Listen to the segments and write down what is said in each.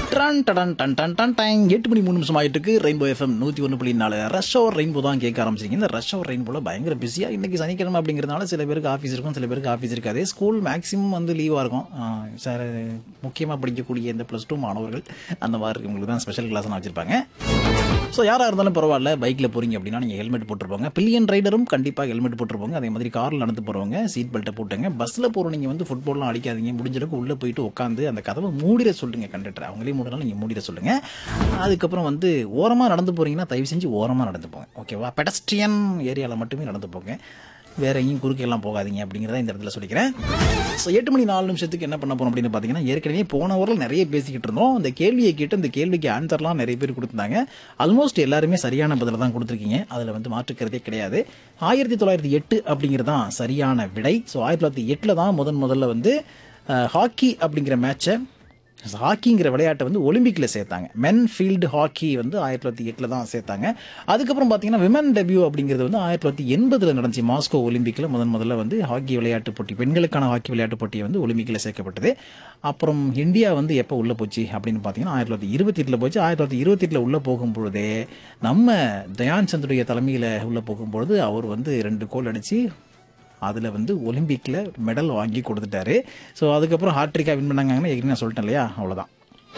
ton டடன் டன் டன் டன் டைம் எட்டு மணி மூணு நிமிஷம் ஆயிட்டு இருக்கு ரெயின்போ எஃப்எம் நூற்றி ஒன்று புள்ளி நாலு ரஷ் அவர் ரெயின்போ தான் கேட்க ஆரம்பிச்சிருக்கீங்க இந்த ரஷ் அவர் ரெயின்போல பயங்கர பிஸியாக இன்னைக்கு சனிக்கிழமை அப்படிங்கிறதுனால சில பேருக்கு ஆஃபீஸ் இருக்கும் சில பேருக்கு ஆஃபீஸ் இருக்காது ஸ்கூல் மேக்ஸிமம் வந்து லீவாக இருக்கும் சார் முக்கியமாக படிக்கக்கூடிய இந்த ப்ளஸ் டூ மாணவர்கள் அந்த மாதிரி இருக்கவங்களுக்கு தான் ஸ்பெஷல் கிளாஸ்லாம் வச்சிருப்பாங்க ஸோ யாராக இருந்தாலும் பரவாயில்ல பைக்கில் போகிறீங்க அப்படின்னா நீங்கள் ஹெல்மெட் போட்டிருப்போங்க பில்லியன் ரைடரும் கண்டிப்பாக ஹெல்மெட் போட்டிருப்பாங்க அதே மாதிரி காரில் நடந்து போகிறவங்க சீட் பெல்ட்டை போட்டுங்க பஸ்ஸில் போகிற நீங்கள் வந்து ஃபுட்பால்லாம் அடிக்காதீங்க முடிஞ்சளவுக்கு உள்ளே போயிட்டு உட்காந்து அந்த கதவை மூடிட சொல்லுங்க கண்டக்டர் அவங்களே மூடினாலும் நீங்கள் மூடிட சொல்லுங்கள் அதுக்கப்புறம் வந்து ஓரமாக நடந்து போகிறீங்கன்னா தயவு செஞ்சு ஓரமாக நடந்து போங்க ஓகேவா பெடஸ்ட்ரியன் ஏரியாவில் மட்டுமே நடந்து போங்க வேற எங்கேயும் குறுக்கெல்லாம் போகாதீங்க அப்படிங்கிறத இந்த இடத்துல சொல்லிக்கிறேன் ஸோ எட்டு மணி நாலு நிமிஷத்துக்கு என்ன பண்ண போறோம் அப்படின்னு பார்த்தீங்கன்னா ஏற்கனவே போன வாரம் நிறைய பேசிக்கிட்டு இருந்தோம் அந்த கேள்வியை கேட்டு அந்த கேள்விக்கு ஆன்சர்லாம் நிறைய பேர் கொடுத்துருந்தாங்க ஆல்மோஸ்ட் எல்லாருமே சரியான பதில தான் கொடுத்துருக்கீங்க அதில் வந்து மாற்றுக்கிறதே கிடையாது ஆயிரத்தி தொள்ளாயிரத்தி எட்டு அப்படிங்கிறது தான் சரியான விடை ஸோ ஆயிரத்தி தொள்ளாயிரத்தி எட்டில் தான் முதன் முதல்ல வந்து அஹ், ஹாக்கி அப்படிங்கிற மேட்சை ஹாக்கிங்கிற விளையாட்டை வந்து ஒலிம்பிக்கில் சேர்த்தாங்க மென் ஃபீல்டு ஹாக்கி வந்து ஆயிரத்தி தொள்ளாயிரத்தி எட்டில் தான் சேர்த்தாங்க அதுக்கப்புறம் பார்த்தீங்கன்னா விமன் டெபியூ அப்படிங்கிறது வந்து ஆயிரத்தி தொள்ளாயிரத்தி எண்பதில் நடந்துச்சு மாஸ்கோ ஒலிம்பிக்கில் முதன் முதல்ல வந்து ஹாக்கி விளையாட்டு போட்டி பெண்களுக்கான ஹாக்கி விளையாட்டு போட்டியை வந்து ஒலிம்பிக்கில் சேர்க்கப்பட்டது அப்புறம் இந்தியா வந்து எப்போ உள்ளே போச்சு அப்படின்னு பார்த்தீங்கன்னா ஆயிரத்தி தொள்ளாயிரத்தி இருபத்தி எட்டில் போச்சு ஆயிரத்தி தொள்ளாயிரத்தி இருபத்தி எட்டில் உள்ளே போகும்பொழுதே நம்ம தயான் சந்துடைய தலைமையில் உள்ளே போகும்பொழுது அவர் வந்து ரெண்டு கோல் அடித்து அதில் வந்து ஒலிம்பிக்கில் மெடல் வாங்கி கொடுத்துட்டாரு ஸோ அதுக்கப்புறம் ஹாட்ரிக்கா வின் பண்ணாங்கன்னு ஏற்கனவே நான் சொல்லிட்டேன் இல்லையா அவ்வளோதான்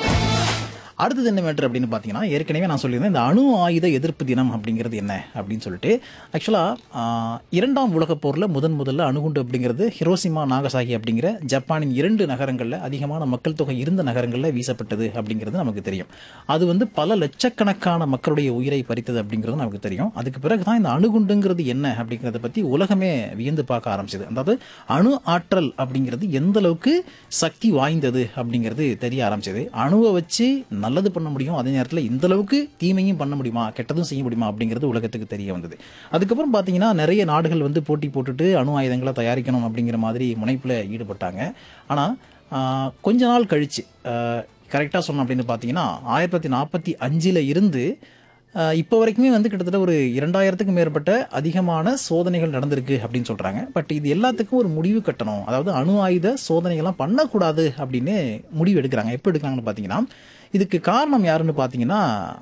அடுத்தது என்ன மேட்ரு அப்படின்னு பார்த்தீங்கன்னா ஏற்கனவே நான் சொல்லியிருந்தேன் இந்த அணு ஆயுத எதிர்ப்பு தினம் அப்படிங்கிறது என்ன அப்படின்னு சொல்லிட்டு ஆக்சுவலாக இரண்டாம் உலகப் போரில் முதன் முதல்ல அணுகுண்டு அப்படிங்கிறது ஹிரோசிமா நாகசாகி அப்படிங்கிற ஜப்பானின் இரண்டு நகரங்களில் அதிகமான மக்கள் தொகை இருந்த நகரங்களில் வீசப்பட்டது அப்படிங்கிறது நமக்கு தெரியும் அது வந்து பல லட்சக்கணக்கான மக்களுடைய உயிரை பறித்தது அப்படிங்கிறது நமக்கு தெரியும் அதுக்கு பிறகு தான் இந்த அணுகுண்டுங்கிறது என்ன அப்படிங்கிறத பற்றி உலகமே வியந்து பார்க்க ஆரம்பிச்சது அதாவது அணு ஆற்றல் அப்படிங்கிறது எந்த அளவுக்கு சக்தி வாய்ந்தது அப்படிங்கிறது தெரிய ஆரம்பிச்சது அணுவை வச்சு நல்லது பண்ண முடியும் அதே நேரத்தில் இந்த அளவுக்கு தீமையும் பண்ண முடியுமா கெட்டதும் செய்ய முடியுமா அப்படிங்கிறது உலகத்துக்கு தெரிய வந்தது அதுக்கப்புறம் பார்த்தீங்கன்னா நிறைய நாடுகள் வந்து போட்டி போட்டுட்டு அணு ஆயுதங்களை தயாரிக்கணும் அப்படிங்கிற மாதிரி முனைப்பில் ஈடுபட்டாங்க ஆனால் கொஞ்ச நாள் கழிச்சு கரெக்டாக சொன்னோம் அப்படின்னு பார்த்தீங்கன்னா ஆயிரத்தி தொள்ளாயிரத்தி நாற்பத்தி அஞ்சில் இருந்து ஆஹ் இப்போ வரைக்குமே வந்து கிட்டத்தட்ட ஒரு இரண்டாயிரத்துக்கும் மேற்பட்ட அதிகமான சோதனைகள் நடந்திருக்கு அப்படின்னு சொல்றாங்க பட் இது எல்லாத்துக்கும் ஒரு முடிவு கட்டணும் அதாவது அணு ஆயுத சோதனைகள்லாம் பண்ணக்கூடாது அப்படின்னு முடிவு எடுக்கிறாங்க எப்போ எடுக்கிறாங்கன்னு பார்த்தீங்கன்னா இதுக்கு காரணம் யாருன்னு பார்த்தீங்கன்னா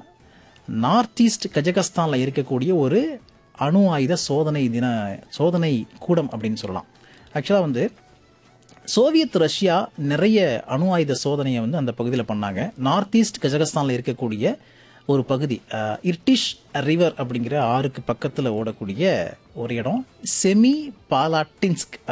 நார்த் ஈஸ்ட் கஜகஸ்தானில் இருக்கக்கூடிய ஒரு அணு ஆயுத சோதனை தின சோதனை கூடம் அப்படின்னு சொல்லலாம் ஆக்சுவலாக வந்து சோவியத் ரஷ்யா நிறைய அணு ஆயுத சோதனையை வந்து அந்த பகுதியில் பண்ணாங்க நார்த் ஈஸ்ட் கஜகஸ்தானில் இருக்கக்கூடிய ஒரு பகுதி அஹ், இர்டிஷ் ரிவர் அப்படிங்கிற ஆறுக்கு பக்கத்தில் ஓடக்கூடிய ஒரு இடம் செமி பாலாட்டின்ஸ்க்